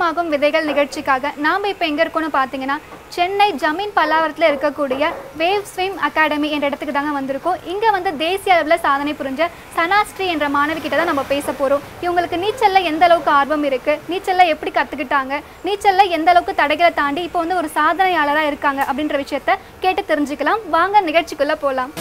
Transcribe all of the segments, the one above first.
உரமாகும் விதைகள் நிகழ்ச்சிக்காக நாம் இப்போ எங்கே இருக்கோம்னு பார்த்தீங்கன்னா சென்னை ஜமீன் பல்லாவரத்தில் இருக்கக்கூடிய வேவ் ஸ்விம் அகாடமி என்ற இடத்துக்கு தாங்க வந்திருக்கோம் இங்கே வந்து தேசிய அளவில் சாதனை புரிஞ்ச சனாஸ்ரீ என்ற மாணவி கிட்ட தான் நம்ம பேச போகிறோம் இவங்களுக்கு நீச்சலில் எந்த அளவுக்கு ஆர்வம் இருக்குது நீச்சலில் எப்படி கற்றுக்கிட்டாங்க நீச்சலில் எந்த அளவுக்கு தடைகளை தாண்டி இப்போ வந்து ஒரு சாதனையாளராக இருக்காங்க அப்படின்ற விஷயத்த கேட்டு தெரிஞ்சுக்கலாம் வாங்க நிகழ்ச்சிக்குள்ளே போகலாம்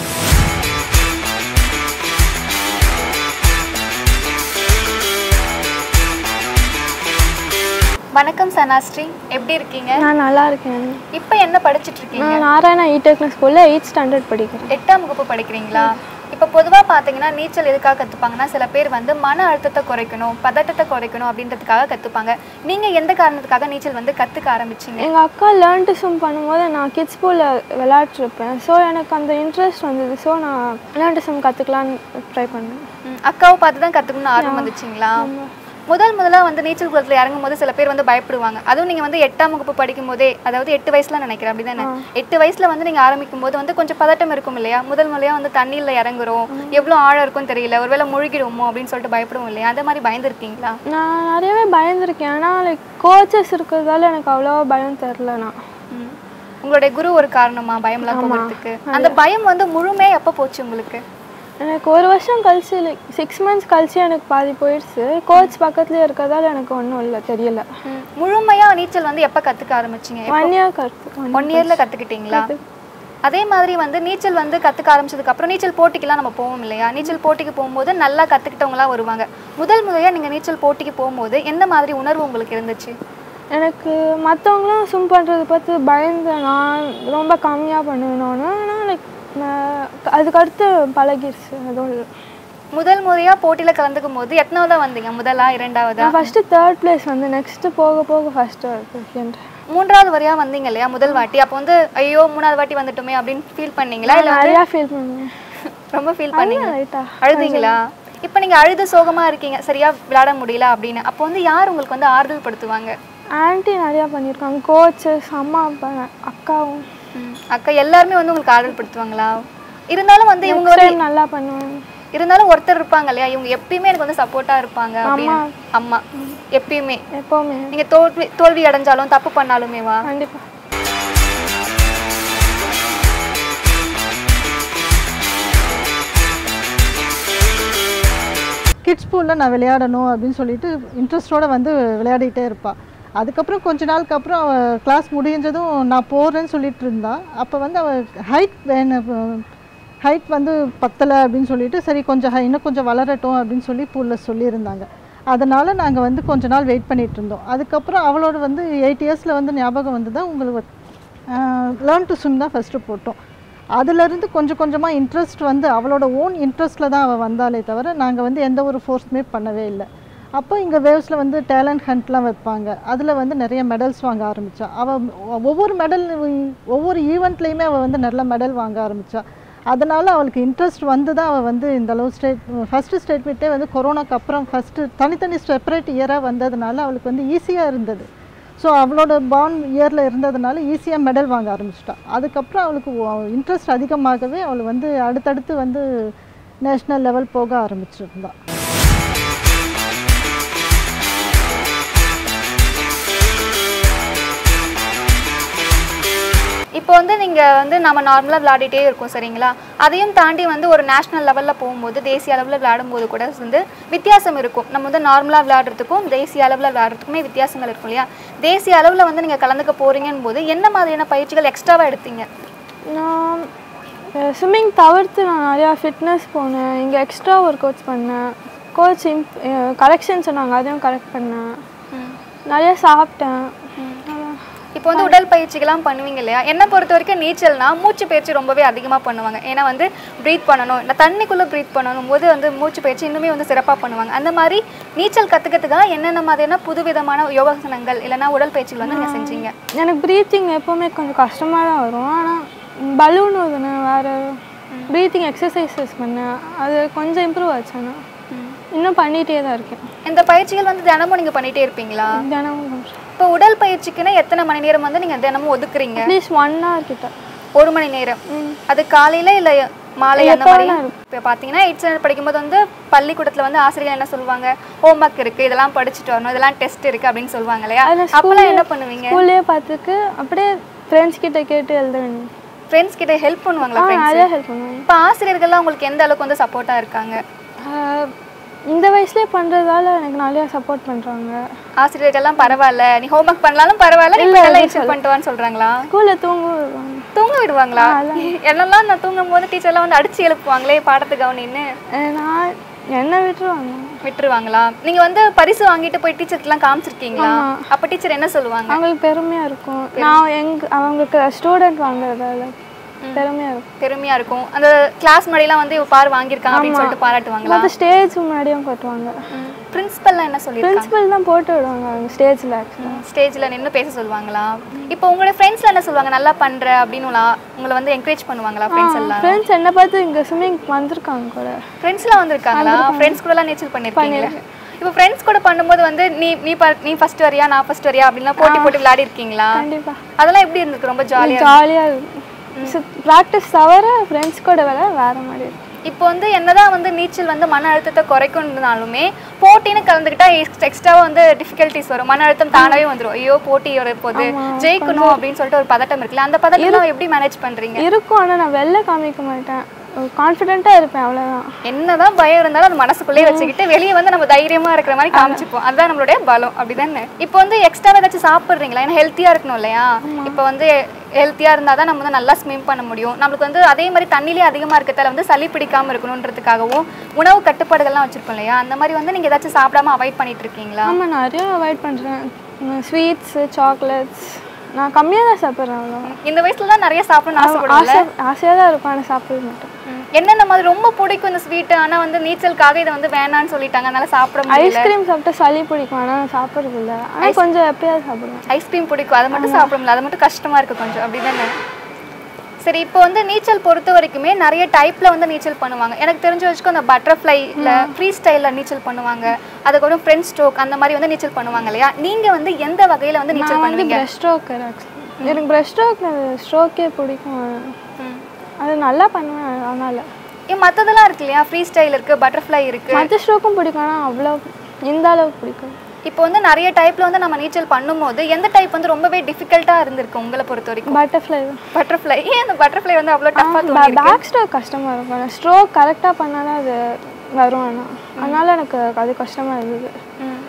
வணக்கம் சனாஸ்ரீ எப்படி இருக்கீங்க நான் நல்லா இருக்கேன் இப்போ என்ன படிச்சிட்டு இருக்கீங்க நான் நாராயணா இடெக்னல் ஸ்கூலில் எயிட் ஸ்டாண்டர்ட் படிக்கிறேன் எட்டாம் வகுப்பு படிக்கிறீங்களா இப்போ பொதுவாக பார்த்தீங்கன்னா நீச்சல் எதுக்காக கற்றுப்பாங்கன்னா சில பேர் வந்து மன அழுத்தத்தை குறைக்கணும் பதட்டத்தை குறைக்கணும் அப்படின்றதுக்காக கற்றுப்பாங்க நீங்கள் எந்த காரணத்துக்காக நீச்சல் வந்து கற்றுக்க ஆரம்பிச்சீங்க எங்கள் அக்கா லேர்ன் டு ஸ்விம் பண்ணும்போது நான் கிட்ஸ் ஸ்கூலில் விளையாட்டுருப்பேன் ஸோ எனக்கு அந்த இன்ட்ரெஸ்ட் வந்தது ஸோ நான் லேர்ன் டு ஸ்விம் கற்றுக்கலான்னு ட்ரை பண்ணேன் ம், அக்காவை பார்த்து தான் கற்றுக்கணும்னு ஆர்வம் வந்துச்சுங்களா முதல் முதல்ல வந்து நீச்சல் குளத்தில் இறங்கும் போது சில பேர் வந்து பயப்படுவாங்க அதுவும் நீங்கள் வந்து எட்டாம் வகுப்பு படிக்கும் போதே அதாவது எட்டு வயசுல நினைக்கிறேன் அப்படி தானே எட்டு வயசுல வந்து நீங்கள் ஆரம்பிக்கும் போது வந்து கொஞ்சம் பதட்டம் இருக்கும் இல்லையா முதல் முறையாக வந்து தண்ணியில் இறங்குறோம் எவ்வளோ ஆழம் இருக்கும்னு தெரியல ஒருவேளை முழுகிடுவோமோ அப்படின்னு சொல்லிட்டு பயப்படுவோம் இல்லையா அந்த மாதிரி பயந்துருக்கீங்களா நான் நிறையவே பயந்துருக்கேன் ஆனால் லைக் கோச்சஸ் இருக்கிறதால எனக்கு அவ்வளோவா பயம் தெரில நான் ம். உங்களுடைய குரு ஒரு காரணமா பயம்லாம் போகிறதுக்கு அந்த பயம் வந்து முழுமையா எப்போ போச்சு உங்களுக்கு எனக்கு ஒரு வருஷம் கழிச்சு லைக் சிக்ஸ் மந்த்ஸ் கழிச்சு எனக்கு பாதி போயிடுச்சு கோச் பக்கத்துலேயே இருக்கிறதால எனக்கு ஒன்றும் இல்லை தெரியல ம். முழுமையா நீச்சல் வந்து எப்போ கற்றுக்க ஆரம்பிச்சீங்க ஒன் இயர் கற்று ஒன் இயர்ல கற்றுக்கிட்டீங்களா அதே மாதிரி வந்து நீச்சல் வந்து கற்றுக்க ஆரம்பிச்சதுக்கு அப்புறம் நீச்சல் போட்டிக்கெல்லாம் நம்ம போவோம் இல்லையா நீச்சல் போட்டிக்கு போகும்போது நல்லா கற்றுக்கிட்டவங்களாம் வருவாங்க முதல் முறையாக நீங்கள் நீச்சல் போட்டிக்கு போகும்போது எந்த மாதிரி உணர்வு உங்களுக்கு இருந்துச்சு எனக்கு மற்றவங்களாம் ஸ்விம் பண்ணுறது பார்த்து பயந்தேன் நான் ரொம்ப கம்மியாக பண்ணுவேன் ஆனால் லைக் அதுக்கடுத்து பழகிருச்சு அதுவும் இல்லை முதல் முறையாக போட்டியில் கலந்துக்கும் போது எத்தனாவதா வந்தீங்க முதலா இரண்டாவதா நான் ஃபஸ்ட்டு தேர்ட் பிளேஸ் வந்து நெக்ஸ்ட்டு போக போக ஃபஸ்ட்டு வருது மூன்றாவது வரையா வந்தீங்க இல்லையா முதல் வாட்டி அப்போ வந்து ஐயோ மூணாவது வாட்டி வந்துட்டோமே அப்படின்னு ஃபீல் பண்ணீங்களா இல்லை நிறையா ஃபீல் பண்ணுவேன் ரொம்ப ஃபீல் பண்ணீங்க லைட்டா அழுதீங்களா இப்போ நீங்கள் அழுது சோகமா இருக்கீங்க சரியா விளையாட முடியல அப்படின்னு அப்போ வந்து யார் உங்களுக்கு வந்து ஆறுதல் படுத்துவாங்க ஆன்ட்டி நிறையா பண்ணியிருக்காங்க கோச்சஸ் அம்மா அப்பா அக்காவும் ம். அக்கா எல்லாருமே வந்து உங்களுக்கு ஆறுதல் படுத்துவாங்களா இருந்தாலும் வந்து இவங்க வந்து Time நல்லா பண்ணுவேன் இருந்தாலும் ஒருத்தர் இருப்பாங்க இல்லையா இவங்க எப்பயுமே எனக்கு வந்து சப்போர்ட்டா இருப்பாங்க அப்படின்னு அம்மா எப்பயுமே எப்போவுமே நீங்க தோல்வி தோல்வி அடைஞ்சாலும் தப்பு பண்ணாலுமேவா கண்டிப்பாக கிட்ஸ் பூலில் நான் விளையாடணும் அப்படின்னு சொல்லிட்டு இன்ட்ரெஸ்டோட வந்து விளையாடிட்டே இருப்பாள் அதுக்கப்புறம் கொஞ்ச நாளுக்கு அப்புறம் அவள் கிளாஸ் முடிஞ்சதும் நான் போகிறேன்னு சொல்லிட்டு இருந்தா அப்போ வந்து அவள் ஹைட் வேணும் ஹைட் வந்து பத்தலை அப்படின்னு சொல்லிட்டு சரி கொஞ்சம் ஹை இன்னும் கொஞ்சம் வளரட்டும் அப்படின்னு சொல்லி பூலில் சொல்லியிருந்தாங்க அதனால் நாங்கள் வந்து கொஞ்ச நாள் வெயிட் பண்ணிட்டு இருந்தோம் அதுக்கப்புறம் அவளோட வந்து எயிட் இயர்ஸில் வந்து ஞாபகம் வந்து தான் உங்களுக்கு லேர்ன் டு ஸ்விம் தான் ஃபஸ்ட்டு போட்டோம் அதுலேருந்து கொஞ்சம் கொஞ்சமாக இன்ட்ரெஸ்ட் வந்து அவளோட ஓன் இன்ட்ரெஸ்ட்டில் தான் அவள் வந்தாலே தவிர நாங்கள் வந்து எந்த ஒரு ஃபோர்ஸுமே பண்ணவே இல்லை அப்போ இங்கே வேவ்ஸில் வந்து டேலண்ட் ஹண்ட்லாம் வைப்பாங்க அதில் வந்து நிறைய மெடல்ஸ் வாங்க ஆரம்பித்தா அவள் ஒவ்வொரு மெடல் ஒவ்வொரு ஈவெண்ட்லேயுமே அவள் வந்து நல்ல மெடல் வாங்க ஆரம்பித்தா அதனால் அவளுக்கு இன்ட்ரெஸ்ட் வந்து தான் அவள் வந்து இந்த அளவு ஸ்டேட் ஃபஸ்ட்டு ஸ்டேட் மீட்டே வந்து கொரோனாக்கு அப்புறம் ஃபஸ்ட்டு தனித்தனி செப்பரேட் இயராக வந்ததுனால அவளுக்கு வந்து ஈஸியாக இருந்தது ஸோ அவளோட பான் இயரில் இருந்ததுனால ஈஸியாக மெடல் வாங்க ஆரம்பிச்சிட்டா அதுக்கப்புறம் அவளுக்கு இன்ட்ரெஸ்ட் அதிகமாகவே அவள் வந்து அடுத்தடுத்து வந்து நேஷ்னல் லெவல் போக ஆரம்பிச்சிருந்தா இப்போ வந்து நீங்க வந்து நம்ம நார்மலா விளையாடிட்டே இருக்கோம் சரிங்களா அதையும் தாண்டி வந்து ஒரு நேஷனல் லெவல்ல போகும்போது தேசிய அளவில் விளையாடும் போது கூட வந்து வித்தியாசம் இருக்கும் நம்ம வந்து நார்மலா விளையாடுறதுக்கும் தேசிய அளவில் விளையாடுறதுக்குமே வித்தியாசங்கள் இருக்கும் இல்லையா தேசிய அளவில் வந்து நீங்க கலந்துக்க போறீங்கன்னு போது என்ன மாதிரியான பயிற்சிகள் எக்ஸ்ட்ராவா எடுத்தீங்க நான் ஸ்விம்மிங் தவிர்த்து நான் நிறையா ஃபிட்னஸ் போனேன் இங்கே எக்ஸ்ட்ரா ஒர்க் அவுட்ஸ் பண்ணேன் கோச் இம்ப் கரெக்ஷன் சொன்னாங்க அதையும் கரெக்ட் பண்ணேன் நிறைய சாப்பிட்டேன் இப்போ வந்து உடல் பயிற்சிகள்லாம் பண்ணுவீங்க இல்லையா என்னை பொறுத்த வரைக்கும் நீச்சல்னா மூச்சு பயிற்சி ரொம்பவே அதிகமாக பண்ணுவாங்க ஏன்னா வந்து ப்ரீத் பண்ணணும் இந்த தண்ணிக்குள்ளே ப்ரீத் பண்ணணும் போது வந்து மூச்சு பயிற்சி இன்னுமே வந்து சிறப்பாக பண்ணுவாங்க அந்த மாதிரி நீச்சல் கற்றுக்கிறதுக்காக என்னென்ன மாதிரியான புதுவிதமான யோகாசனங்கள் இல்லைன்னா உடல் பயிற்சிகள் வந்து நீங்கள் செஞ்சீங்க எனக்கு ப்ரீத்திங் எப்போவுமே கொஞ்சம் கஷ்டமாக தான் வரும் ஆனால் பலூன் ஊதுனேன் வேறு ப்ரீத்திங் எக்ஸசைசஸ் பண்ணேன் அது கொஞ்சம் இம்ப்ரூவ் ஆச்சு ஆனால் இன்னும் பண்ணிகிட்டே தான் இருக்கேன் இந்த பயிற்சிகள் வந்து தினமும் நீங்கள் பண்ணிகிட்டே இருப்பீங்களா தினமும் பண்ணுறேன் இப்போ உடல் பயிற்சிக்குன்னா எத்தனை மணி நேரம் வந்து நீங்கள் தினமும் ஒதுக்குறீங்க அட்லீஸ்ட் ஒன் ஹவர் கிட்ட ஒரு மணி நேரம் அது காலையில் இல்லை மாலை அந்த எப்ப மாதிரி வேணா இருக்கும். இப்போ பார்த்தீங்கன்னா எயிட் ஸ்டாண்டர்ட் படிக்கும்போது வந்து பள்ளிக்கூடத்தில் வந்து ஆசிரியர் என்ன சொல்லுவாங்க ஹோம்ஒர்க் இருக்கு இதெல்லாம் படிச்சுட்டு வரணும் இதெல்லாம் டெஸ்ட் இருக்கு அப்படின்னு சொல்லுவாங்க இல்லையா அதில் அப்போல்லாம் என்ன பண்ணுவீங்க ஸ்கூல்லேயே பார்த்துக்கு அப்படியே ஃப்ரெண்ட்ஸ் கிட்ட கேட்டு எழுத வேண்டியது ஃப்ரெண்ட்ஸ் கிட்ட ஹெல்ப் பண்ணுவாங்களா ஆ ஃப்ரெண்ட்ஸ் நிறைய ஹெல்ப் பண்ணுவாங்க இப்போ ஆசிரியர்கள்லாம் உங்களுக்கு எந்த அளவுக்கு வந்து சப்போர்ட்டாக இருக்காங்க ஆஹ் இந்த வயசுலேயே பண்ணுறதால எனக்கு நிறையா சப்போர்ட் பண்ணுறாங்க ஆசிரியர்கள்லாம் பரவாயில்ல நீ ஹோம்ஒர்க் பண்ணலாலும் பரவாயில்ல நீ இல்ல, போய் நல்லா இல்ல இன்சல்ட் பண்ணிட்டு வான்னு சொல்றாங்களா ஸ்கூலில் தூங்க விடுவாங்க தூங்க விடுவாங்களா என்னெல்லாம் நான் தூங்கும் போது டீச்சர்லாம் வந்து அடிச்சு எழுப்புவாங்களே பாடத்து கவனின்னு அஹ் நான் என்ன விட்டுருவாங்க விட்டுருவாங்களா நீங்க வந்து பரிசு வாங்கிட்டு போய் டீச்சர்க்கெல்லாம் காமிச்சிருக்கீங்களா அப்ப டீச்சர் என்ன சொல்லுவாங்க அவங்களுக்கு பெருமையாக இருக்கும் நான் எங்க அவங்களுக்கு ஸ்டூடெண்ட் வாங்குறதால பெருமையாக இருக்கும் பெருமையா இருக்கும் அந்த கிளாஸ் முன்னாடிலாம் வந்து இவ பாரு வாங்கியிருக்காங்க அப்படின்னு சொல்லிட்டு பாராட்டுவாங்களா மற்ற ஸ்டேஜ் முன்னாடியும் கொட்டுவாங்க பிரின்சிபல்லாம் என்ன சொல்லியிருக்காங்க பிரின்சிபல் தான் போட்டு விடுவாங்க அவங்க ஸ்டேஜில் ஆக்சுவலாக ஸ்டேஜ்ல நின்னு பேச சொல்லுவாங்களா இப்போ உங்களோட ஃப்ரெண்ட்ஸ்ல என்ன சொல்லுவாங்க நல்லா பண்ற அப்படின்னு உங்களை வந்து என்கரேஜ் பண்ணுவாங்களா ஃப்ரெண்ட்ஸ் எல்லாம் ஃப்ரெண்ட்ஸ் என்ன பார்த்து இங்கே ஸ்விம்மிங் வந்திருக்காங்க கூட ஃப்ரெண்ட்ஸ்லாம் வந்திருக்காங்களா ஃப்ரெண்ட்ஸ் கூடலாம் நீச்சல் பண்ணிருக்கீங்களா இப்போ ஃப்ரெண்ட்ஸ் கூட பண்ணும்போது வந்து நீ நீ ப- நீ ஃபர்ஸ்ட் வரியா நான் ஃபர்ஸ்ட் வரியா அப்படின்லாம் போட்டி போட்டு விளையாடி இருக்கீங்களா கண்டிப்பாக அதெல்லாம் எப்படி இருந்திருக்கு ரொம்ப ஜாலியா ஜாலியாக இருக்கும் ப்ராக்டிஸ் தவிர ஃப்ரெண்ட்ஸ் கூட விளையாட வேறு மாதிரி இருக்கும் இப்போ வந்து என்னதான் வந்து நீச்சல் வந்து மன அழுத்தத்தை குறைக்கணும்னாலுமே போட்டின்னு கலந்துக்கிட்டா எக்ஸ்ட்ராவா வந்து டிஃபிகல்ட்டிஸ் வரும் மன அழுத்தம் தானாவே வந்துரும் ஐயோ போட்டி வர போகுது ஜெயிக்கணும் அப்படின்னு சொல்லிட்டு ஒரு பதட்டம் இருக்குல்ல அந்த பதட்டம் எப்படி மேனேஜ் பண்றீங்க இருக்கும் ஆனால் நான் வெளில காமிக்க மாட்டேன் கான்ஃபிடென்ட்டாக இருப்பேன் அவ்வளோதான் என்னதான் பயம் இருந்தாலும் அது மனசுக்குள்ளேயே வச்சுக்கிட்டு வெளியே வந்து நம்ம தைரியமா இருக்கிற மாதிரி காமிச்சுப்போம் அதுதான் நம்மளுடைய பலம் அப்படிதானே இப்போ வந்து எக்ஸ்ட்ரா ஏதாச்சும் சாப்பிடுறீங்களா ஏன்னா ஹெல்த்தியா இருக்கணும் இல்லையா இப்போ வந்து ஹெல்த்தியா இருந்தால் தான் நம்ம வந்து நல்லா ஸ்விம் பண்ண முடியும் நம்மளுக்கு வந்து அதே மாதிரி தண்ணிலே அதிகமா இருக்கிறதால வந்து சளி பிடிக்காம இருக்கணுன்றதுக்காகவும் உணவு கட்டுப்பாடுகள்லாம் வச்சிருக்கோம் இல்லையா அந்த மாதிரி வந்து நீங்க ஏதாச்சும் சாப்பிடாம அவாய்ட் பண்ணிட்டு இருக்கீங்களா ஆமாம் நிறைய அவாய்ட் பண்ணுறேன் ஸ்வீட்ஸு சாக்லேட்ஸ் நான் கம்மியாக தான் சாப்பிட்றேன் அவ்வளோ இந்த வயசுல தான் நிறைய சாப்பிடணும்னு ஆசைப்படுவோம்ல ஆசை ஆசையாக தான் இருக்கும் ஆனால் சாப்பிட மாட்டேன் ம். என்னென்ன மாதிரி ரொம்ப பிடிக்கும் இந்த ஸ்வீட் ஆனா வந்து நீச்சலுக்காக இதை வந்து வேணான்னு சொல்லிட்டாங்க அதனால சாப்பிட முடியல ஐஸ்கிரீம் சாப்பிட்டா சளி பிடிக்கும் ஆனால் நான் சாப்பிட்றது இல்லை ஆனால் கொஞ்சம் எப்பயாவது சாப்பிடுவேன் ஐஸ்கிரீம் பிடிக்கும் அதை மட்டும் சாப்பிட முடியல அது மட்டும் கஷ்டமா இருக்கு கொஞ்சம் அப்படிதானே சரி இப்போ வந்து நீச்சல் பொறுத்த வரைக்குமே நிறைய டைப்ல வந்து நீச்சல் பண்ணுவாங்க எனக்கு தெரிஞ்ச வச்சுக்கோ அந்த பட்டர்ஃப்ளைல ஃப்ரீ ஸ்டைல்ல நீச்சல் பண்ணுவாங்க அதுக்கப்புறம் ஃப்ரெண்ட் ஸ்ட்ரோக் அந்த மாதிரி வந்து நீச்சல் பண்ணுவாங்க இல்லையா நீங்க வந்து எந்த வகையில வந்து நீச்சல் நான் வந்து பண்ணுவீங்க பிரஷ் ஸ்ட்ரோக் எனக்கு பிரஷ் ஸ்ட்ரோக் ஸ்ட்ரோக்கே பிடிக்கும் ம். அது நல்லா பண்ணுவேன் அதனால் ஏன் மத்ததெல்லாம் இருக்கு இல்லையா ஃப்ரீ ஸ்டைல் இருக்கு பட்டர்ஃப்ளை இருக்கு மற்ற ஸ்ட்ரோக்கும் பிடிக்கும் ஆனால் அவ்வளோ இந்த அளவுக்கு பிடிக்கும் இப்போ வந்து நிறைய டைப்ல வந்து நம்ம நீச்சல் பண்ணும்போது எந்த டைப் வந்து ரொம்பவே டிஃபிகல்ட்டா இருந்திருக்கு உங்களை பொறுத்த வரைக்கும் பட்டர்ஃப்ளை பட்டர்ஃப்ளை ஏன் அந்த பட்டர்ஃப்ளை வந்து அவ்வளோ டஃப்பாக தோணுது பேக் ஸ்ட்ரோக் கஷ்டமாக இருக்கும் ஆனால் ஸ்ட்ரோக் கரெக்டாக பண்ணால் தான் அது வரும் ஆனால் அதனால் எனக்கு அது கஷ்டமாக இருந்தது ம்.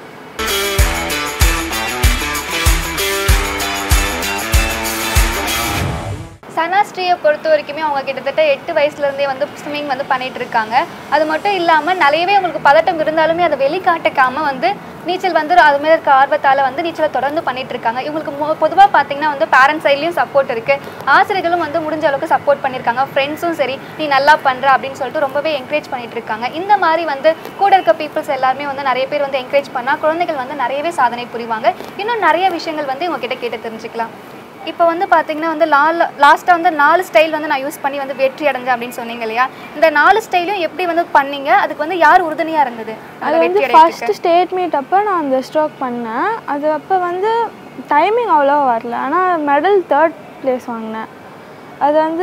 சனாஸ்ரீயை பொறுத்த வரைக்குமே அவங்க கிட்டத்தட்ட எட்டு வயசுல இருந்தே வந்து ஸ்விம்மிங் வந்து பண்ணிட்டு இருக்காங்க அது மட்டும் இல்லாம நிறையவே அவங்களுக்கு பதட்டம் இருந்தாலுமே அதை வெளிக்காட்டிக்காம வந்து நீச்சல் வந்து அது மேல இருக்க ஆர்வத்தால வந்து நீச்சலை தொடர்ந்து பண்ணிட்டு இருக்காங்க இவங்களுக்கு மொ- பொதுவா பாத்தீங்கன்னா வந்து பேரண்ட்ஸ் சைட்லயும் சப்போர்ட் இருக்கு ஆசிரியர்களும் வந்து முடிஞ்ச அளவுக்கு சப்போர்ட் பண்ணியிருக்காங்க ஃப்ரெண்ட்ஸும் சரி நீ நல்லா பண்ற அப்படின்னு சொல்லிட்டு ரொம்பவே என்கரேஜ் பண்ணிட்டு இருக்காங்க இந்த மாதிரி வந்து கூட இருக்க பீப்புள்ஸ் எல்லாருமே வந்து நிறைய பேர் வந்து என்கரேஜ் பண்ணா குழந்தைகள் வந்து நிறையவே சாதனை புரிவாங்க இன்னும் நிறைய விஷயங்கள் வந்து இவங்க கிட்ட கேட்டு தெரிஞ்சுக்கலாம் இப்போ வந்து பார்த்தீங்கன்னா வந்து லால் லாஸ்ட்டாக வந்து நாலு ஸ்டைல் வந்து நான் யூஸ் பண்ணி வந்து வெற்றி அடைஞ்சேன் அப்படின்னு சொன்னீங்க இல்லையா இந்த நாலு ஸ்டைலும் எப்படி வந்து பண்ணீங்க அதுக்கு வந்து யார் உறுதுணையாக இருந்தது அது அந்த வந்து வெற்றி ஃபர்ஸ்ட் அடையறதுக்கு ஸ்டேட் மீட் அப்போ நான் அந்த ஸ்ட்ரோக் பண்ணேன் அது அப்போ வந்து டைமிங் அவ்வளோ வரல ஆனால் மெடல் தேர்ட் பிளேஸ் வாங்கினேன் அது வந்து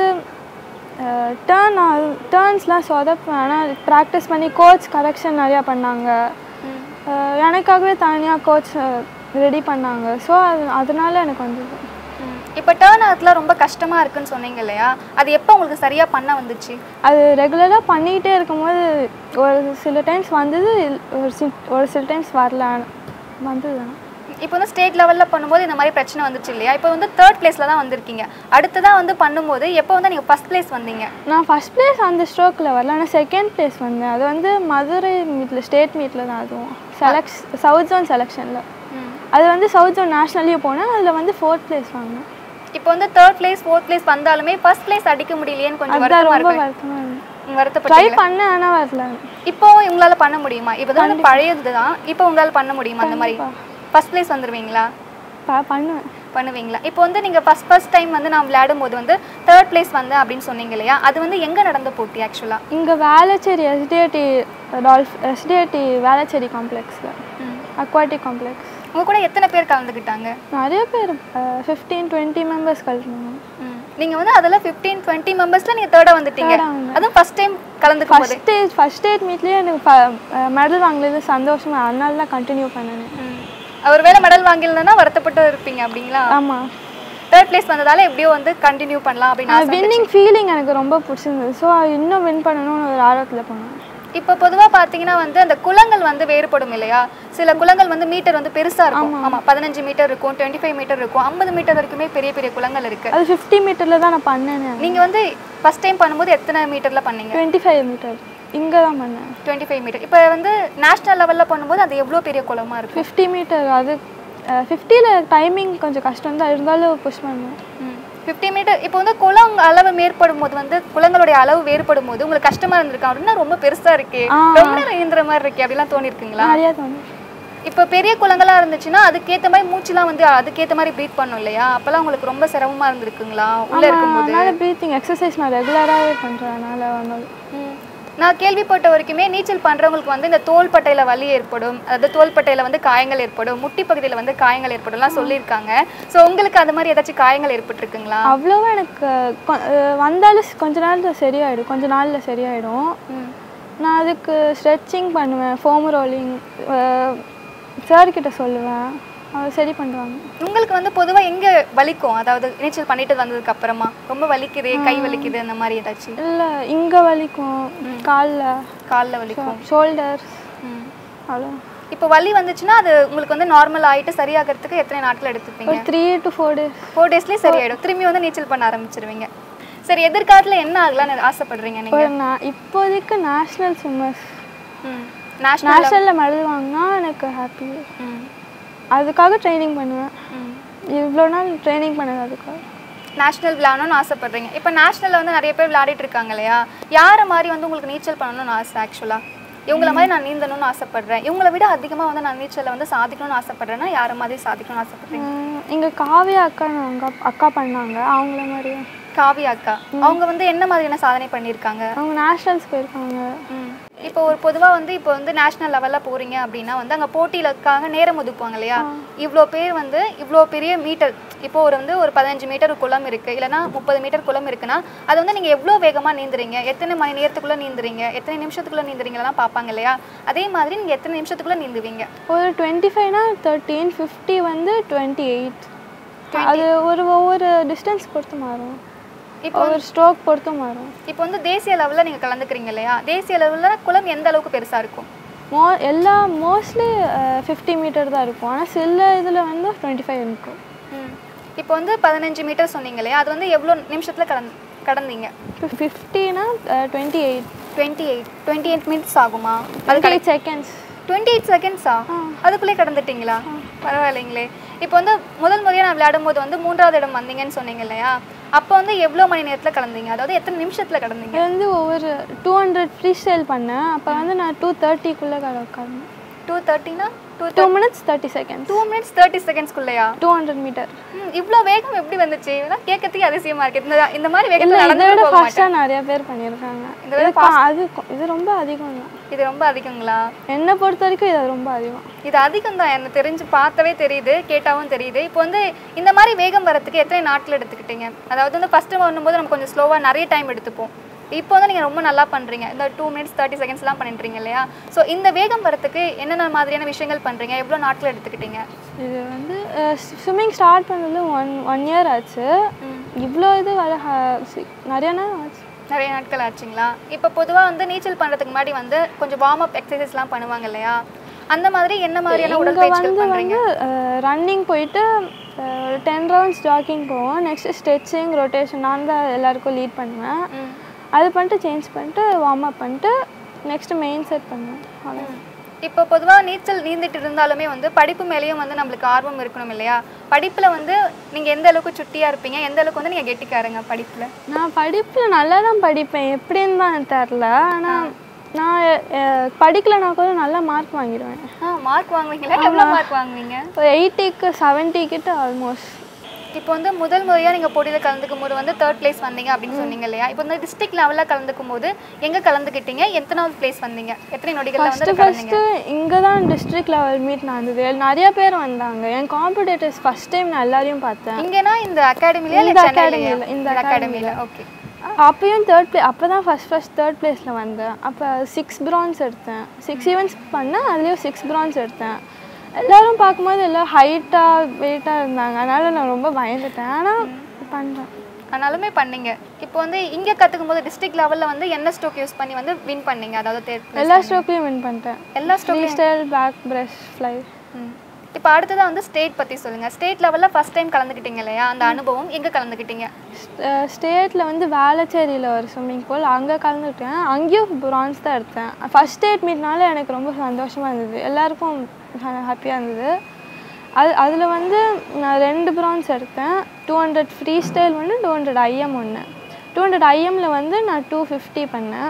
டேர்ன் டேர்ன்ஸ்லாம் சொதப்பேன் ஆனால் ப்ராக்டிஸ் பண்ணி கோச் கரெக்ஷன் நிறையா பண்ணாங்க அஹ் எனக்காகவே தனியாக கோச் ரெடி பண்ணாங்க ஸோ அது அதனால எனக்கு வந்தது ம். இப்போ டேர்ன் ஆகத்தில் ரொம்ப கஷ்டமாக இருக்குன்னு சொன்னீங்க இல்லையா அது எப்போ உங்களுக்கு சரியாக பண்ண வந்துச்சு அது ரெகுலராக பண்ணிக்கிட்டே இருக்கும்போது ஒரு சில டைம்ஸ் வந்தது இல்- ஒரு சில ஒரு சில டைம்ஸ் வரல வந்தது ஆனா. இப்போ வந்து ஸ்டேட் லெவலில் பண்ணும்போது இந்த மாதிரி பிரச்சனை வந்துச்சு இல்லையா இப்போ வந்து தேர்ட் பிளேஸில் தான் வந்திருக்கீங்க அடுத்ததான் வந்து பண்ணும்போது எப்போ வந்து நீங்கள் ஃபர்ஸ்ட் பிளேஸ் வந்தீங்க நான் ஃபர்ஸ்ட் பிளேஸ் அந்த ஸ்ட்ரோக்கில் வரல ஆனால் செகண்ட் பிளேஸ் வந்தேன் அது வந்து மதுரை மீட்டில் ஸ்டேட் மீட்டில் தான் அதுவும் செலக்ஷ் சவுத் ஜோன் செலெக்ஷனில் ம். அது வந்து சவுத் ஜோன் நேஷ்னல்லையும் போனேன் அதில் வந்து ஃபோர்த் பிளேஸ் வாங்கினேன் இப்போ வந்து தேர்ட் பிளேஸ் ஃபோர்த் பிளேஸ் வந்தாலுமே ஃபர்ஸ்ட் பிளேஸ் அடிக்க முடியலையேன்னு கொஞ்சம் அதுதான் வருத்தமாக ரொம்ப இருக்கும் வருத்தமாக இருந்தது ட்ரை வருத்தப்பட்டீங்க பண்ணேன் ஆனால் வரல இப்போ உங்களால பண்ண முடியுமா இப்போ தான் வந்து பழையது தான் இப்போ உங்களால பண்ண முடியுமா அந்த மாதிரி ஃபர்ஸ்ட் பிளேஸ் வந்துருவீங்களா ப பண்ணுவேன் பண்ணுவீங்களா இப்போ வந்து நீங்க ஃபர்ஸ்ட் ஃபர்ஸ்ட் டைம் வந்து நான் விளையாடும் போது வந்து தேர்ட் பிளேஸ் வந்தேன் அப்படின்னு சொன்னீங்க இல்லையா அது வந்து எங்க நடந்த போட்டி ஆக்சுவலா இங்கே வேளச்சேரி எஸ்டிஏடி டால்ஃப் எஸ்டிஏடி வேளச்சேரி காம்ப்ளெக்ஸில் அக்வாட்டிக் காம்ப்ளெக்ஸ் உங்க கூட எத்தனை பேர் கலந்துக்கிட்டாங்க நிறைய பேர் ஃபிஃப்டீன் டுவெண்ட்டி மெம்பர்ஸ் கலந்துருந்தாங்க நீங்க வந்து அதுல 15 டுவெண்ட்டி மெம்பர்ஸ்ல நீங்க தேர்டா வந்துட்டீங்க Third ஆ வந்தேன். அதுவும் ஃபர்ஸ்ட் டைம் கலந்துக்கும் போது ஃபஸ்ட் ஸ்டேஜ் ஃபஸ்ட் ஸ்டேட் மீட்லேயே எனக்கு மெடல் வாங்கினது சந்தோஷமா அதனால தான் கண்டினியூ பண்ணேன் ம். ஒருவேளை மெடல் வாங்கியிருந்தேன்னா வருத்தப்பட்டு இருப்பீங்க அப்படிங்களா ஆமாம் தேர்ட் பிளேஸ் வந்ததால எப்படியோ வந்து கண்டினியூ பண்ணலாம் அப்படின்னு ஆசை வின்னிங் ஃபீலிங் எனக்கு ரொம்ப பிடிச்சிருந்தது ஸோ இன்னும் வின் பண்ணணும்னு ஒரு ஆர்வத்தில் போனேன் இப்போ பொதுவா பாத்தீங்கன்னா வந்து அந்த குளங்கள் வந்து வேறுபடும் இல்லையா சில குளங்கள் வந்து மீட்டர் வந்து பெருசா இருக்கும் ஆமா பதினஞ்சு மீட்டர் இருக்கும் டுவெண்ட்டி ஃபைவ் மீட்டர் இருக்கும் ஐம்பது மீட்டர் வரைக்குமே பெரிய பெரிய குளங்கள் இருக்கு அது ஃபிஃப்டி மீட்டரில் தான் நான் பண்ணேன் நீங்க வந்து ஃபர்ஸ்ட் டைம் பண்ணும்போது எத்தனை மீட்டர்ல பண்ணீங்க டுவெண்ட்டி ஃபைவ் மீட்டர் இங்கே தான் பண்ணேன் டுவெண்ட்டி ஃபைவ் மீட்டர் இப்போ வந்து நேஷனல் லெவல்ல பண்ணும்போது அது எவ்வளோ பெரிய குளமா இருக்கும் ஃபிஃப்டி மீட்டர் அது ஃபிஃப்டியில் டைமிங் கொஞ்சம் கஷ்டம் தான் இருந்தாலும் புஷ் பண்ணேன் ஃபிஃப்டி மீட்டர் இப்போ வந்து குளம் அளவு மேற்படும் போது வந்து குளங்களுடைய அளவு வேறுபடும் போது உங்களுக்கு கஷ்டமா இருந்திருக்கா அப்படின்னா ரொம்ப பெருசா இருக்கே ஆ. ரொம்ப நேரம் இயந்திர மாதிரி இருக்கே அப்படிலாம் தோணி இருக்குங்களா நிறையா தோணும் இப்போ பெரிய குளங்களா இருந்துச்சுன்னா அதுக்கேத்த மாதிரி மூச்சுலாம் வந்து அதுக்கேத்த மாதிரி ப்ரீத் பண்ணும் இல்லையா அப்பெல்லாம் உங்களுக்கு ரொம்ப சிரமமா இருந்திருக்குங்களா உள்ள இருக்கும்போது அதனால ப்ரீத்திங் எக்ஸசைஸ் நான் ரெகுலராகவே பண்ணுறேன் அதனால ஒன்றும் ம். நான் கேள்விப்பட்ட வரைக்குமே நீச்சல் பண்றவங்களுக்கு வந்து இந்த தோள்பட்டையில வலி ஏற்படும் அதாவது தோள்பட்டையில வந்து காயங்கள் ஏற்படும் முட்டி பகுதியில வந்து காயங்கள் ஏற்படும்லாம் சொல்லியிருக்காங்க ஸோ உங்களுக்கு அது மாதிரி ஏதாச்சும் காயங்கள் ஏற்பட்டிருக்குங்களா அவ்வளோவா எனக்கு கொ- அஹ் வந்தாலும் கொஞ்ச நாளில் சரியாயிடும் கொஞ்ச நாளில் சரியாயிடும் ம். நான் அதுக்கு ஸ்ட்ரெச்சிங் பண்ணுவேன் ஃபோம் ரோலிங் சார்கிட்ட சொல்லுவேன் அவர் சரி பண்ணுவாங்க உங்களுக்கு வந்து பொதுவா எங்க வலிக்கும் அதாவது நீச்சல் பண்ணிட்டு வந்ததுக்கு அப்புறமா ரொம்ப வலிக்குது கை வலிக்குது அந்த மாதிரி ஏதாச்சும் இல்லை இங்கே வலிக்கும் காலில் கால்ல வலிக்கும் ஷோல்டர்ஸ் ம். அவ்வளோ இப்போ வலி வந்துச்சுன்னா அது உங்களுக்கு வந்து நார்மல் ஆயிட்டு சரியாகிறதுக்கு எத்தனை நாட்கள் எடுத்துப்பீங்க ஒரு three to four days four டேஸ்லேயே சரியாயிடும் திரும்பி வந்து நீச்சல் பண்ண ஆரம்பிச்சிருவீங்க சரி எதிர்காலத்துல என்ன ஆகலாம்னு ஆசைப்படுறீங்க நீங்க ஒரு நான் இப்போதைக்கு நேஷ்னல் ஸ்விம்மர்ஸ் ம் நேஷனல் நேஷ்னலில் மெடல் வாங்கினா எனக்கு ஹாப்பி ம் அதுக்காக ட்ரைனிங் பண்ணுவேன் ம் இவ்வளோ நாள் ட்ரைனிங் பண்ணது அதுக்காக நேஷனல் விளையாடணும்னு ஆசைப்படுறீங்க இப்போ நேஷனலில் வந்து நிறைய பேர் விளையாடிட்டு இருக்காங்க இல்லையா யாரை மாதிரி வந்து உங்களுக்கு நீச்சல் பண்ணணும்னு ஆசை ஆக்சுவலாக இவங்கள மாதிரி நான் நீந்தணும்னு ஆசைப்படுறேன் இவங்கள விட அதிகமாக வந்து நான் நீச்சலில் வந்து சாதிக்கணும்னு ஆசைப்படுறேன்னா யாரை மாதிரி சாதிக்கணும்னு ஆசைப்படுறீங்க இங்கே காவியா அக்கா அவங்க அக்கா பண்ணாங்க அவங்கள மாதிரியே காவியா அக்கா அவங்க வந்து என்ன மாதிரியான சாதனை பண்ணியிருக்காங்க அவங்க நேஷ்னல்ஸ் போயிருக்காங்க ம். இப்போ ஒரு பொதுவாக வந்து இப்போ வந்து நேஷனல் லெவலில் போகிறீங்க அப்படின்னா வந்து அங்கே போட்டியிலக்காக நேரம் ஒதுக்குவாங்க இல்லையா இவ்வளோ பேர் வந்து இவ்வளோ பெரிய மீட்டர் இப்போ ஒரு வந்து ஒரு பதினஞ்சு மீட்டர் குளம் இருக்குது இல்லைன்னா முப்பது மீட்டர் குளம் இருக்குன்னா அது வந்து நீங்கள் எவ்வளோ வேகமாக நீந்துறீங்க எத்தனை மணி நேரத்துக்குள்ளே நீந்துறீங்க எத்தனை நிமிஷத்துக்குள்ளே நீந்துறீங்களெல்லாம் பார்ப்பாங்க இல்லையா அதே மாதிரி நீங்கள் எத்தனை நிமிஷத்துக்குள்ளே நீந்துவீங்க ஒரு டுவெண்ட்டி ஃபைவ்னா தேர்ட்டீன் ஃபிஃப்டி வந்து டுவெண்ட்டி எயிட் அது ஒரு ஒவ்வொரு டிஸ்டன்ஸ் பொறுத்து மாறும் இப்போ ஒவ்வொரு ஸ்ட்ரோக் பொறுத்து மாறும் இப்போ வந்து தேசிய லெவலில் நீங்கள் கலந்துக்கிறீங்க இல்லையா தேசிய லெவலில் குளம் எந்த அளவுக்கு பெருசாக இருக்கும் மோ எல்லா மோஸ்ட்லி ஃபிஃப்டி மீட்டர் தான் இருக்கும் ஆனால் சில இதில் வந்து டுவெண்ட்டி ஃபைவ் இருக்கும் ம். இப்போ வந்து பதினஞ்சு மீட்டர் சொன்னீங்க இல்லையா அது வந்து எவ்வளோ நிமிஷத்தில் கடந் கடந்தீங்க ஃபிஃப்டினா twenty eight twenty eight twenty eight minutes ஆகுமா அது twenty eight seconds twenty eight செகண்ட்ஸா அதுக்குள்ளே கடந்துட்டீங்களா பரவாயில்லைங்களே இப்போ வந்து முதல் முறையாக நான் விளையாடும் போது வந்து மூன்றாவது இடம் வந்தீங்கன்னு சொன்னீங்க இல்லையா அப்போ வந்து எவ்வளோ மணி நேரத்தில் கடந்தீங்க அதாவது எத்தனை நிமிஷத்தில் கடந்தீங்க இது வந்து ஒவ்வொரு டூ ஹண்ட்ரட் ஃப்ரீ ஸ்டைல் பண்ணேன் அப்போ வந்து நான் டூ தேர்ட்டிக்குள்ளே உட்காரணும் டூ தேர்ட்டினா two two minutes thirty seconds two minutes thirty செகண்ட்ஸ்க்குள்ளேயா டூ ஹண்ட்ரட் மீட்டர் ம், இவ்வளோ வேகம் எப்படி வந்துச்சு இதெல்லாம் கேட்கறதுக்கு அதிசயமா இருக்கு இந்த இந்த மாதிரி இல்லை வேகத்தில் இதை நடந்து விட போக மாட்டேன் ஃபாஸ்ட்டாக நிறைய பேர் பண்ணியிருக்காங்க இதை விட இது கொ- அது கொ- இது ரொம்ப அதிகம் தான் இது ரொம்ப அதிகங்களா என்னை பொறுத்த வரைக்கும் இது ரொம்ப அதிகம் இது அதிகம் தான் எனக்கு தெரிஞ்சு பார்த்தவே தெரியுது கேட்டாவும் தெரியுது இப்போ வந்து இந்த மாதிரி வேகம் வரத்துக்கு எத்தனை நாட்கள் எடுத்துக்கிட்டீங்க அதாவது வந்து ஃபஸ்ட்டு பண்ணும்போது நம்ம கொஞ்சம் ஸ்லோவாக நிறைய டைம் எடுத்துப்போம் இப்போ வந்து நீங்கள் ரொம்ப நல்லா பண்ணுறீங்க இந்த டூ மினிட்ஸ் தேர்ட்டி செகண்ட்ஸ்லாம் பண்ணிட்டுறீங்க இல்லையா ஸோ இந்த வேகம் வரத்துக்கு என்னென்ன மாதிரியான விஷயங்கள் பண்ணுறீங்க எவ்வளோ நாட்கள் எடுத்துக்கிட்டீங்க இது வந்து ஸ்விம்மிங் ஸ்டார்ட் பண்ணது ஒன் ஒன் இயர் ஆச்சு இவ்வளோ இது வர ஹ- சி- நிறைய நேரம் ஆச்சு நிறைய நாட்கள் ஆச்சுங்களா இப்போ பொதுவாக வந்து நீச்சல் பண்ணுறதுக்கு முன்னாடி வந்து கொஞ்சம் வார்ம் அப் எக்ஸசைஸ்லாம் பண்ணுவாங்க இல்லையா அந்த மாதிரி என்ன மாதிரியான இங்கே உடற்பயிற்சிகள் வந்து பண்ணுறீங்க வந்து ரன்னிங் போயிட்டு ஒரு டென் ரவுண்ட்ஸ் ஜாக்கிங் போவோம் நெக்ஸ்ட் ஸ்ட்ரெச்சிங் ரொட்டேஷன் நான் தான் எல்லாருக்கும் லீட் பண்ணுவேன் ம் அது பண்ணிட்டு சேஞ்ச் பண்ணிட்டு வார்ம் அப் பண்ணிட்டு நெக்ஸ்ட் மெயின் செட் பண்ணுவேன் அவ்வளோ இப்போ பொதுவாக நீச்சல் நீந்திட்டு இருந்தாலுமே வந்து படிப்பு மேலேயும் வந்து நம்மளுக்கு ஆர்வம் இருக்கணும் இல்லையா படிப்பில் வந்து நீங்கள் எந்த அளவுக்கு சுட்டியாக இருப்பீங்க எந்த அளவுக்கு வந்து நீங்கள் கெட்டிக்காருங்க படிப்பில் நான் படிப்பில் நல்லா தான் படிப்பேன் எப்படின்னு தான் எனக்கு தெரில ஆனால் நான் அஹ், படிக்கலைனா கூட நல்லா மார்க் வாங்கிடுவேன் ஆ மார்க் வாங்குவீங்களா எவ்வளோ மார்க் வாங்குவீங்க ஒரு எயிட்டிக்கு செவன்ட்டி கிட்ட ஆல்மோஸ்ட் இப்போ வந்து முதல் முறையாக நீங்கள் போட்டியில் கலந்துக்கும் போது வந்து தேர்ட் பிளேஸ் வந்தீங்க அப்படின்னு சொன்னீங்க இல்லையா இப்போ வந்து டிஸ்ட்ரிக்ட் லெவலில் கலந்துக்கும் போது எங்கே கலந்துக்கிட்டீங்க எத்தனாவது பிளேஸ் வந்தீங்க எத்தனை நொடிகளில் வந்து ஃபஸ்ட்டு ஃபஸ்ட்டு இங்கே தான் டிஸ்ட்ரிக்ட் லெவல் மீட் நடந்தது நிறைய பேர் வந்தாங்க என் காம்படிட்டர்ஸ் ஃபஸ்ட் டைம் நான் எல்லாரையும் பார்த்தேன் இங்கேனா இந்த அகாடமிலையா இல்லை இந்த சென்னையிலையா academy ல, இந்த இந்த அகாடமியில் ஓகே அப்பயும் தேர்ட் ப்ளே அப்போ தான் ஃபஸ்ட் ஃபஸ்ட் தேர்ட் ப்ளேஸில் வந்தேன் அப்போ சிக்ஸ் ப்ரான்ஸ் எடுத்தேன் சிக்ஸ் ஈவெண்ட்ஸ் பண்ணேன் அதுலேயும் சிக்ஸ் ப்ரான்ஸ் எடுத்தேன் எல்லாரும் பார்க்கும்போது எல்லாம் ஹைட்டாக வெயிட்டாக இருந்தாங்க அதனால நான் ரொம்ப பயந்துட்டேன் ஆனால் பண்ணுறேன் ஆனாலுமே பண்ணீங்க இப்போ வந்து இங்கே கற்றுக்கும் போது டிஸ்ட்ரிக்ட் லெவலில் வந்து என்ன ஸ்ட்ரோக் யூஸ் பண்ணி வந்து வின் பண்ணீங்க அதாவது தேர்ட் place. எல்லா ஸ்ட்ரோக்லேயும் வின் பண்ணிட்டேன் எல்லா stroke freestyle back breast fly இப்போ அடுத்ததாக வந்து ஸ்டேட் பற்றி சொல்லுங்கள் ஸ்டேட் லெவலில் ஃபஸ்ட் டைம் கலந்துக்கிட்டீங்க இல்லையா அந்த அனுபவம் எங்கே கலந்துக்கிட்டீங்க ஸ்டேட்டில் வந்து வேளச்சேரியில் ஒரு ஸ்விம்மிங் பூல் அங்கே கலந்துக்கிட்டேன் அங்கேயும் ப்ரான்ஸ் தான் எடுத்தேன் ஃபஸ்ட் ஸ்டேட் மீட்னால எனக்கு ரொம்ப சந்தோஷமாக இருந்தது எல்லாருக்கும் ஹாப்பியாக இருந்தது அது அதில் வந்து நான் ரெண்டு ப்ரான்ஸ் எடுத்தேன் டூ ஹண்ட்ரட் ஃப்ரீ ஸ்டைல் ஒன்று டூ ஹண்ட்ரட் ஐஎம் ஒன்று டூ ஹண்ட்ரட் ஐஎம்மில் வந்து நான் டூ ஃபிஃப்டி பண்ணேன்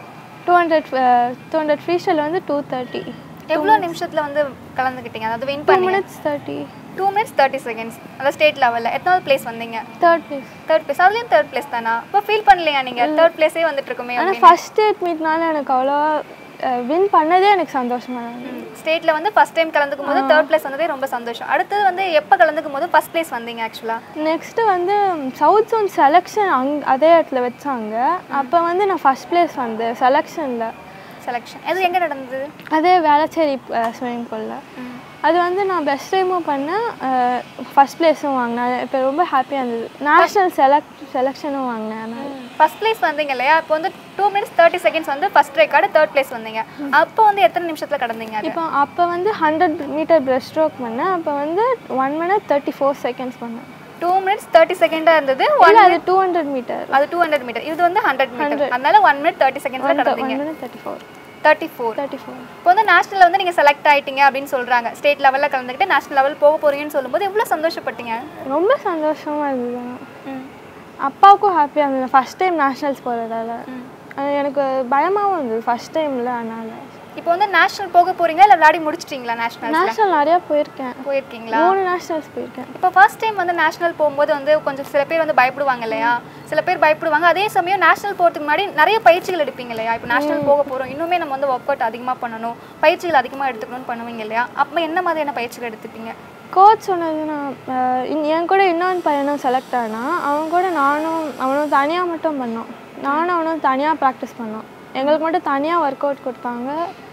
two hundred two hundred freestyle வந்து டூ தேர்ட்டி எவ்வளோ நிமிஷத்தில் வந்து கலந்துக்கிட்டீங்க அதாவது வின் டூ பண்ணீங்க minutes thirty two minutes thirty seconds அதாவது ஸ்டேட் லெவலில் எத்தனாவது பிளேஸ் வந்தீங்க தேர்ட் ப்ளேஸ் தேர்ட் பிளேஸ் அதுலேயும் தேர்ட் பிளேஸ் தானா இப்போ ஃபீல் பண்ணலையா நீங்கள் தேர்ட் பிளேஸே வந்துட்டு இருக்குமே ஆனால் ஃபஸ்ட் ஸ்டேட் மீட்னால எனக்கு அவ்வளோவா வின் பண்ணதே எனக்கு சந்தோஷமாக இருந்தது ஸ்டேட்டில் வந்து ஃபஸ்ட் டைம் கலந்துக்கும் போது தேர்ட் பிளேஸ் வந்ததே ரொம்ப சந்தோஷம் அடுத்தது வந்து எப்போ கலந்துக்கும் போது ஃபஸ்ட் பிளேஸ் வந்தீங்க ஆக்சுவலாக நெக்ஸ்ட்டு வந்து சவுத் ஜோன் செலெக்ஷன் அங் அதே இடத்துல வச்சாங்க அப்போ வந்து நான் ஃபஸ்ட் பிளேஸ் வந்தேன் செலெக்ஷனில் செலெக்ஷன் அது எங்கே நடந்தது அதே வேளச்சேரி ஸ்விம்மிங் பூலில் அது வந்து நான் பெஸ்ட் டைமும் பண்ணேன் ஃபஸ்ட் ப்ளேஸும் வாங்கினேன் இப்போ ரொம்ப ஹாப்பியாக இருந்தது நேஷ்னல் செலக்ட் செலெக்ஷனும் வாங்கினேன் அதனால. ஃபர்ஸ்ட் பிளேஸ் வந்தீங்க இல்லையா இப்போ வந்து டூ மினிட்ஸ் தேர்ட்டி செகண்ட்ஸ் வந்து ஃபர்ஸ்ட் ரெக்கார்டு தேர்ட் பிளேஸ் வந்தீங்க அப்போ வந்து எத்தனை நிமிஷத்தில் கடந்தீங்க அது இப்போ அப்போ வந்து ஹண்ட்ரட் மீட்டர் பிரஸ்ட் ஸ்ட்ரோக் பண்ணேன் அப்போ வந்து one minute thirty four seconds பண்ணேன் டூ மினிட்ஸ் தேர்ட்டி செகண்டாக இருந்தது இல்லை அது டூ ஹண்ட்ரட் மீட்டர் அது டூ ஹண்ட்ரட் மீட்டர் இது வந்து ஹண்ட்ரட் மீட்டர் அதனால ஒன் மினிட் தேர்ட்டி செகண்ட்ஸில் கடந்தீங்க one minute thirty four thirty four thirty four இப்போ வந்து நேஷனலில் வந்து நீங்கள் செலக்ட் ஆயிட்டீங்க அப்படின்னு சொல்கிறாங்க ஸ்டேட் லெவலில் கலந்துக்கிட்டு நேஷனல் லெவல் போக போறீங்கன்னு சொல்லும்போது எவ்வளோ சந்தோஷப்பட்டீங்க ரொம்ப சந்தோஷமாக இருந்தது அப்பாவுக்கும் ஹாப்பியாக இருந்தது ஃபஸ்ட் டைம் நேஷ்னல்ஸ் போகிறதால எனக்கு பயமாகவும் இருந்தது ஃபஸ்ட் டைமில் அதனால் இப்போ வந்து நேஷனல் போக போறீங்க இல்லை விளையாடி முடிச்சிட்டீங்களா நேஷனல் நேஷ்னல் நிறையா போயிருக்கேன் போயிருக்கீங்களா மூணு நேஷ்னல்ஸ் போயிருக்கேன் இப்போ ஃபர்ஸ்ட் டைம் வந்து நேஷனல் போகும்போது வந்து கொஞ்சம் சில பேர் வந்து பயப்படுவாங்க இல்லையா சில பேர் பயப்படுவாங்க அதே சமயம் நேஷனல் போகிறதுக்கு முன்னாடி நிறைய பயிற்சிகள் எடுப்பீங்க இல்லையா இப்போ நேஷனல் போக போகிறோம் இன்னுமே நம்ம வந்து ஒர்க் அவுட் அதிகமாக பண்ணணும் பயிற்சிகள் அதிகமாக எடுத்துக்கணும்னு பண்ணுவீங்க இல்லையா அப்போ என்ன மாதிரியான பயிற்சிகள் எடுத்துப்பீங்க கோச் சொன்னது நான் அஹ், இன்- என் கூட இன்னொன்று பையனும் செலக்ட் ஆனான் அவன் கூட நானும் அவனும் தனியாக மட்டும் பண்ணோம் நானும் அவனும் தனியாக ப்ராக்டிஸ் பண்ணோம் எங்களுக்கு மட்டும் தனியாக ஒர்க் அவுட் கொடுத்தாங்க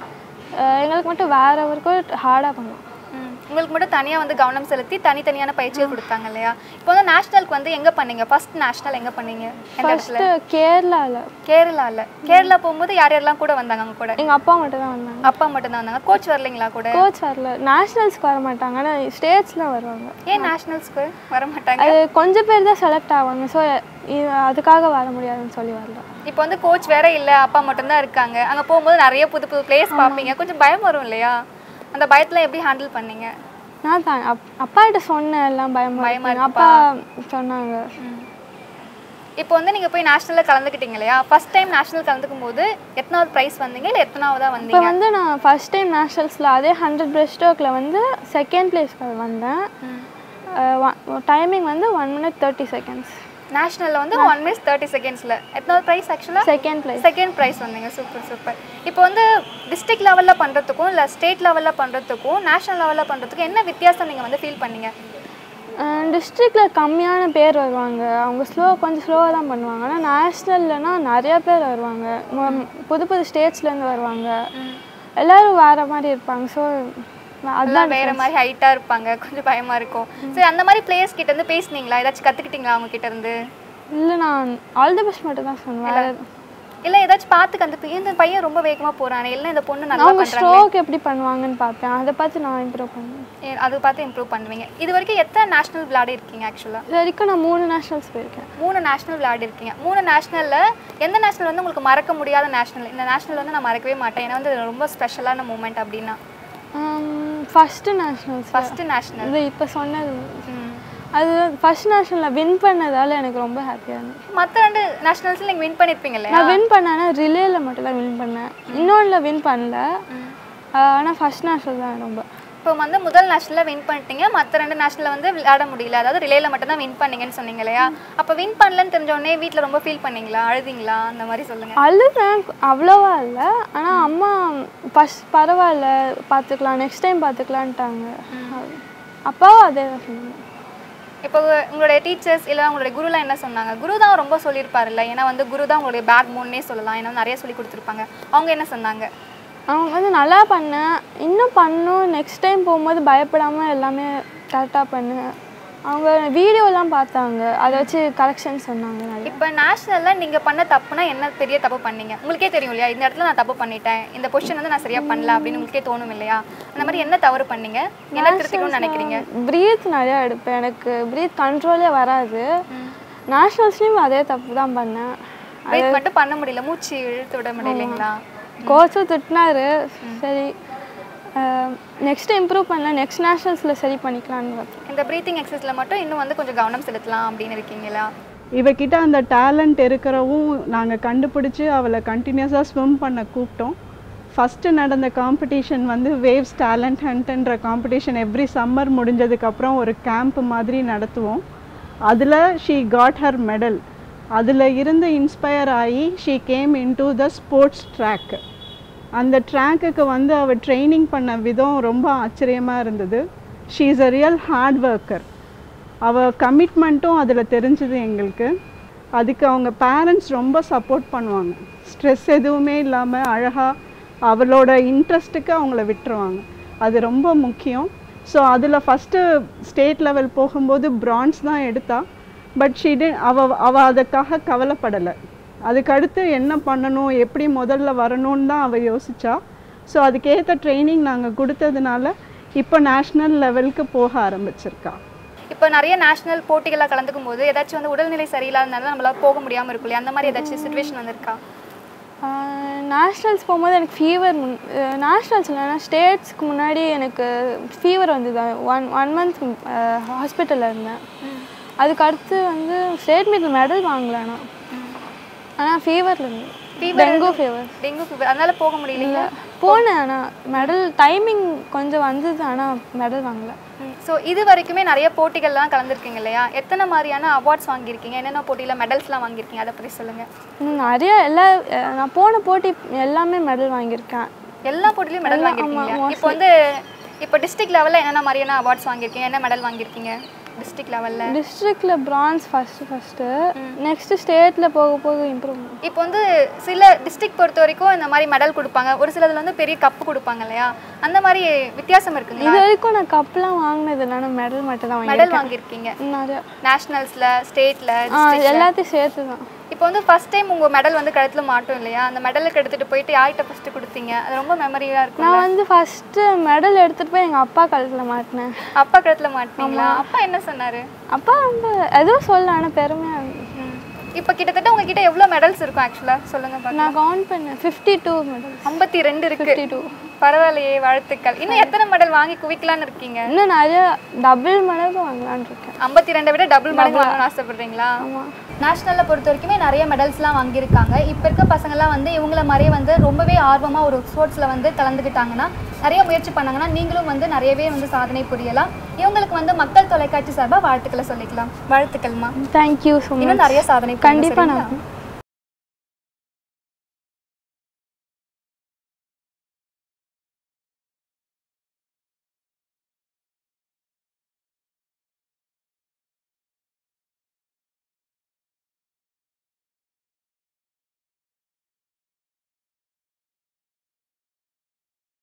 அஹ், எங்களுக்கு மட்டும் வேறு ஒர்க் அவுட் ஹார்டாக பண்ணோம் ம். உங்களுக்கு மட்டும் தனியாக வந்து கவனம் செலுத்தி தனித்தனியான பயிற்சிகள் கொடுத்தாங்க இல்லையா இப்போ வந்து நேஷனலுக்கு வந்து எங்கே பண்ணீங்க ஃபர்ஸ்ட் நேஷனல் எங்கே பண்ணீங்க எந்த இடத்துல ஃபஸ்ட்டு கேரளாவில் கேரளாவில் கேரளா போகும்போது யார் யாரெல்லாம் கூட வந்தாங்க அவங்க கூட எங்கள் அப்பா மட்டும் தான் வந்தாங்க அப்பா மட்டும் தான் வந்தாங்க கோச் வரலைங்களா கூட கோச் வரல நேஷ்னல்ஸ்க்கு வர மாட்டாங்க ஆனால் ஸ்டேட்ஸ்லாம் வருவாங்க ஏன் நேஷனல்ஸ்க்கு வர மாட்டாங்க அது கொஞ்சம் பேர் தான் செலக்ட் ஆவாங்க ஸோ அதுக்காக வர முடியாதுன்னு சொல்லி வரல இப்போ வந்து கோச் வேற இல்லை அப்பா மட்டும்தான் இருக்காங்க அங்கே போகும்போது நிறைய புது புது பிளேஸ் பார்ப்பீங்க கொஞ்சம் பயம் வரும் இல்லையா அந்த பயத்தில் எப்படி ஹேண்டில் பண்ணீங்க நான் தான் அப் அப்பா கிட்ட சொன்னேன் எல்லாம் பயமா பயமா இருக்குன்னு. அப்பா சொன்னாங்க இப்போ வந்து நீங்கள் போய் நேஷனலில் கலந்துக்கிட்டீங்க இல்லையா ஃபர்ஸ்ட் டைம் நேஷனல் கலந்துக்கும் போது எத்தனாவது ப்ரைஸ் வந்தீங்க இல்லை எத்தனாவதா இப்போ வந்தீங்க வந்து நான் ஃபர்ஸ்ட் டைம் நேஷ்னல்ஸில் அதே ஹண்ட்ரட் பிரெஸ்ட் ஸ்ட்ரோக்கில் வந்து செகண்ட் பிளேஸ் வந்தேன் டைமிங் வந்து ஒன் மினிட் தேர்ட்டி செகண்ட்ஸ் நேஷனலில் வந்து ஒன் மினிட்ஸ் தேர்ட்டி செகண்ட்ஸில் எத்தனாவது ப்ரைஸ் ஆக்சுவலாக செகண்ட் பிளேஸ் செகண்ட் ப்ரைஸ் வந்தீங்க சூப்பர் சூப்பர் இப்போ வந்து டிஸ்ட்ரிக்ட் லெவலில் பண்ணுறதுக்கும் இல்லை ஸ்டேட் லெவலில் பண்ணுறதுக்கும் நேஷனல் லெவலில் பண்ணுறதுக்கும் என்ன வித்தியாசம் நீங்கள் வந்து ஃபீல் பண்ணீங்க டிஸ்ட்ரிக்டில் கம்மியான பேர் வருவாங்க அவங்க ஸ்லோ கொஞ்சம் ஸ்லோவாக தான் பண்ணுவாங்க ஆனால் நேஷ்னல்லனா நிறையா பேர் வருவாங்க மு- புது புது ஸ்டேட்ஸ்லேருந்து வருவாங்க எல்லாரும் வேறு மாதிரி இருப்பாங்க ஸோ அதான் எல்லாம் வேற மாதிரி ஹைட்டாக இருப்பாங்க கொஞ்சம் பயமா இருக்கும் சரி அந்த மாதிரி பிளேயர்ஸ் கிட்ட இருந்து பேசுனீங்களா ஏதாச்சும் கற்றுக்கிட்டீங்களா அவங்க கிட்ட இருந்து இல்லை நான் ஆல் தி பெஸ்ட் மட்டும் தான் சொன்னேன் வேறு இல்லை ஏதாச்சும் பார்த்து கற்றுப்பீங்க இந்த பையன் ரொம்ப வேகமாக போறானே இல்லை இந்த பொண்ணு நல்லா அவங்க பண்ணுறாங்க ஸ்ட்ரோக் எப்படி பண்ணுவாங்கன்னு பார்ப்பேன் அதை பார்த்து நான் இம்ப்ரூவ் பண்ணுவேன் அது பார்த்து இம்ப்ரூவ் பண்ணுவீங்க இது வரைக்கும் எத்தனை நேஷனல் விளையாடி இருக்கீங்க ஆக்சுவலாக இது வரைக்கும் நான் மூணு நேஷ்னல்ஸ் போயிருக்கேன் மூணு நேஷனல் விளையாடி இருக்கீங்க மூணு நேஷனலில் எந்த நேஷனல் வந்து உங்களுக்கு மறக்க முடியாத நேஷனல் இந்த நேஷனல் வந்து நான் மறக்கவே மாட்டேன் ஏன்னா வந்து இது ரொம்ப ஸ்பெஷலான மூமெண்ட் அப்படின்னா ஃபஸ்ட்டு நேஷ்னல்ஸ் ஃபர்ஸ்ட் நேஷனல் இது இப்போ சொன்னது அது ஃபர்ஸ்ட் நேஷ்னலில் வின் பண்ணதால எனக்கு ரொம்ப ஹாப்பியாக இருந்தது மற்ற ரெண்டு நேஷனல்ஸில் நீங்கள் வின் பண்ணியிருப்பீங்க இல்லையா நான் வின் பண்ணேன்னா ரிலேல மட்டும் தான் வின் பண்ணேன் இன்னொன்றில் வின் பண்ணல ஆனால் ஃபர்ஸ்ட் நேஷ்னல் தான் ரொம்ப இப்போ வந்து முதல் நேஷனலில் வின் பண்ணிட்டீங்க மற்ற ரெண்டு நேஷனலில் வந்து விளையாட முடியல அதாவது ரிலேல மட்டும் தான் வின் பண்ணீங்கன்னு சொன்னீங்க இல்லையா அப்போ வின் பண்ணலன்னு தெரிஞ்ச உடனே வீட்டில் ரொம்ப ஃபீல் பண்ணீங்களா அழுதிங்களா அந்த மாதிரி சொல்லுங்க அழுதேன் அவ்வளோவா இல்லை ஆனால் அம்மா ஃபஸ்ட் பரவாயில்ல பார்த்துக்கலாம் நெக்ஸ்ட் டைம் பார்த்துக்கலான்ட்டாங்க அப்பாவும் அதே தான் சொன்னாங்க இப்போ உங்களுடைய டீச்சர்ஸ் இல்லை உங்களுடைய குருலாம் என்ன சொன்னாங்க குரு தான் ரொம்ப சொல்லியிருப்பாருல்ல ஏன்னா வந்து குரு தான் உங்களுடைய பேக் போன்னே சொல்லலாம் ஏன்னா நிறைய சொல்லி கொடுத்துருப்பாங்க அவங்க என்ன சொன்னாங்க அவங்க வந்து நல்லா பண்ணேன் இன்னும் பண்ணும் நெக்ஸ்ட் டைம் போகும்போது பயப்படாமல் எல்லாமே கரெக்டாக பண்ணு அவங்க வீடியோலாம் பார்த்தாங்க அதை வச்சு கரெக்ஷன் சொன்னாங்க நிறைய இப்போ நேஷனலில் நீங்கள் பண்ண தப்புனா என்ன பெரிய தப்பு பண்ணீங்க உங்களுக்கே தெரியும் இல்லையா இந்த இடத்துல நான் தப்பு பண்ணிட்டேன் இந்த பொசிஷன் வந்து நான் சரியாக பண்ணல அப்படின்னு உங்களுக்கே தோணும் இல்லையா அந்த மாதிரி என்ன தவறு பண்ணீங்க என்ன திருத்திக்கணும்னு நினைக்கிறீங்க ப்ரீத் நிறையா எடுப்பேன் எனக்கு ப்ரீத் கண்ட்ரோலே வராது நேஷ்னல்ஸ்லேயும் அதே தப்பு தான் பண்ணேன் வெயிட் மட்டும் பண்ண முடியல மூச்சு இழுத்து விட முடியலைங்களா கோச்சும் திட்டினாரு சரி நெக்ஸ்ட் இம்ப்ரூவ் பண்ணல நெக்ஸ்ட் நேஷ்னல்ஸில் சரி பண்ணிக்கலான்னு பார்த்தேன் இந்த ப்ரீத்திங் எக்ஸசைஸில் மட்டும் இன்னும் வந்து கொஞ்சம் கவனம் செலுத்தலாம் அப்படின்னு இருக்கீங்களா இவகிட்ட அந்த டேலண்ட் இருக்கிறவும் நாங்கள் கண்டுபிடிச்சி அவளை கண்டினியூஸாக ஸ்விம் பண்ண கூப்பிட்டோம் ஃபஸ்ட்டு நடந்த காம்படிஷன் வந்து வேவ்ஸ் டேலண்ட் ஹண்ட்ன்ற காம்படிஷன் எவ்ரி சம்மர் முடிஞ்சதுக்கப்புறம் ஒரு கேம்ப் மாதிரி நடத்துவோம் அதில் ஷீ காட் ஹர் மெடல் அதில் இருந்து இன்ஸ்பயர் ஆகி she came into the sports track அந்த ட்ராக்குக்கு வந்து அவள் ட்ரைனிங் பண்ண விதம் ரொம்ப ஆச்சரியமாக இருந்தது she is a real hard worker அவள் கமிட்மெண்ட்டும் அதில் தெரிஞ்சுது எங்களுக்கு அதுக்கு அவங்க பேரண்ட்ஸ் ரொம்ப சப்போர்ட் பண்ணுவாங்க ஸ்ட்ரெஸ் எதுவுமே இல்லாமல் அழகாக அவளோட இன்ட்ரெஸ்ட்டுக்கு அவங்கள விட்டுருவாங்க அது ரொம்ப முக்கியம் ஸோ அதில் ஃபஸ்ட்டு ஸ்டேட் லெவல் போகும்போது பிரான்ஸ் தான் எடுத்தா பட் ஷீடு அவ அவள் அதுக்காக கவலைப்படலை அதுக்கடுத்து என்ன பண்ணணும் எப்படி முதல்ல வரணும்னு தான் அவள் யோசிச்சா ஸோ அதுக்கேற்ற ட்ரைனிங் நாங்கள் கொடுத்ததுனால இப்போ நேஷ்னல் லெவலுக்கு போக ஆரம்பிச்சிருக்கா இப்போ நிறைய நேஷனல் போட்டிகளில் கலந்துக்கும் போது ஏதாச்சும் வந்து உடல்நிலை சரியில்லாதனால நம்மளால போக முடியாமல் இருக்கும் இல்லையா அந்த மாதிரி ஏதாச்சும் சுச்சுவேஷன் வந்திருக்கா நேஷ்னல்ஸ் போகும்போது எனக்கு ஃபீவர் நேஷ்னல்ஸ் இல்லைனா ஸ்டேட்ஸ்க்கு முன்னாடி எனக்கு ஃபீவர் வந்தது ஒன் ஒன் மந்த் ஹாஸ்பிட்டலில் இருந்தேன் அதுக்கு அடுத்து வந்து ஸ்டேட் மீட்டில் மெடல் வாங்கல ஆனால் ஆனால் ஃபீவரில் இருந்து டெங்கு ஃபீவர் டெங்கு ஃபீவர் அதனால போக முடியலைங்க போனேன் ஆனால் மெடல் டைமிங் கொஞ்சம் வந்தது ஆனால் மெடல் வாங்கல ஸோ இது வரைக்குமே நிறைய போட்டிகள்லாம் கலந்துருக்கீங்க இல்லையா எத்தனை மாதிரியான அவார்ட்ஸ் வாங்கியிருக்கீங்க என்னென்ன போட்டியில் மெடல்ஸ்லாம் வாங்கியிருக்கீங்க அதை பற்றி சொல்லுங்கள் இன்னும் நிறைய எல்லா அஹ் நான் போன போட்டி எல்லாமே மெடல் வாங்கியிருக்கேன் எல்லா போட்டிலையும் மெடல் வாங்கியிருக்கீங்க இப்போ வந்து இப்போ டிஸ்ட்ரிக்ட் லெவலில் என்னென்ன மாதிரியான அவார்ட்ஸ் வாங்கியிருக்கீங்க என்ன மெடல் வாங்கியிருக்கீங்க டிஸ்ட்ரிக்ட் லெவலில் டிஸ்ட்ரிக்டில் பிரான்ஸ் ஃபஸ்ட்டு ஃபஸ்ட்டு நெக்ஸ்ட்டு ஸ்டேட்டில் போக போக இம்ப்ரூவ் இப்போ வந்து சில டிஸ்ட்ரிக்ட் பொறுத்த வரைக்கும் இந்த மாதிரி மெடல் கொடுப்பாங்க ஒரு சிலதுல வந்து பெரிய கப்பு கொடுப்பாங்க இல்லையா அந்த மாதிரி வித்தியாசம் இருக்குங்களா இது வரைக்கும் நான் கப்லாம் வாங்கினது இல்லை ஆனால் மெடல் மட்டும் தான் மெடல் வாங்கியிருக்கேன் வாங்கியிருக்கீங்க நிறையா நேஷனல்ஸில் ஸ்டேட்டில் ஆ எல்லாத்தையும் சேர்த்து தான் இப்போ வந்து ஃபர்ஸ்ட் டைம் உங்கள் மெடல் வந்து கழுத்துல மாட்டும் இல்லையா அந்த மெடலுக்கு எடுத்துகிட்டு போயிட்டு யார்கிட்ட ஃபஸ்ட்டு கொடுத்தீங்க அது ரொம்ப மெமரியாக இருக்கும் நான் வந்து ஃபஸ்ட்டு மெடல் எடுத்துகிட்டு போய் எங்கள் அப்பா கழுத்தில் மாட்டினேன் அப்பா கழுத்துல மாட்டினீங்களா அப்பா என்ன சொன்னாரு அப்பா ரொம்ப எதுவும் சொல்ல ஆனால் பெருமையாக இருந்துச்சு. இப்போ கிட்டத்தட்ட உங்ககிட்ட எவ்வளோ மெடல்ஸ் இருக்கும் ஆக்சுவலாக சொல்லுங்க பார்க்கலாம் நான் கவுண்ட் பண்ணேன் ஃபிஃப்டி டூ மெடல் ஐம்பத்தி ரெண்டு இருக்கு ஃபிஃப்டி டூ பரவாயில்லையே வாழ்த்துக்கள் இன்னும் எத்தனை மெடல் வாங்கி குவிக்கலான்னு இருக்கீங்க இன்னும் நிறைய டபுள் மடங்கு வாங்கலான்னு இருக்கேன் ஐம்பத்தி ரெண்டை விட டபுள் மடங்கு வாங்கணும்னு ஆசைப்படுறீங்களா ஆமாம் நேஷனலில் பொறுத்த வரைக்குமே நிறைய மெடல்ஸ்லாம் வாங்கியிருக்காங்க இப்போ இருக்க பசங்கள்லாம் வந்து இவங்கள மாதிரியே வந்து ரொம்பவே ஆர்வமாக ஒரு ஸ்போர்ட்ஸில் வந்து கலந்துக்கிட்டாங்கன்னா நிறைய முயற்சி பண்ணாங்கன்னா நீங்களும் வந்து நிறையவே வந்து சாதனை புரியலாம் இவங்களுக்கு வந்து மக்கள் தொலைக்காட்சி சார்பாக வாழ்த்துக்களை சொல்லிக்கலாம் வாழ்த்துக்கள்மா தேங்க்யூ ஸோ இன்னும் மச் நிறைய சாதனை கண்டிப்பா கண்டிப்பாக நான்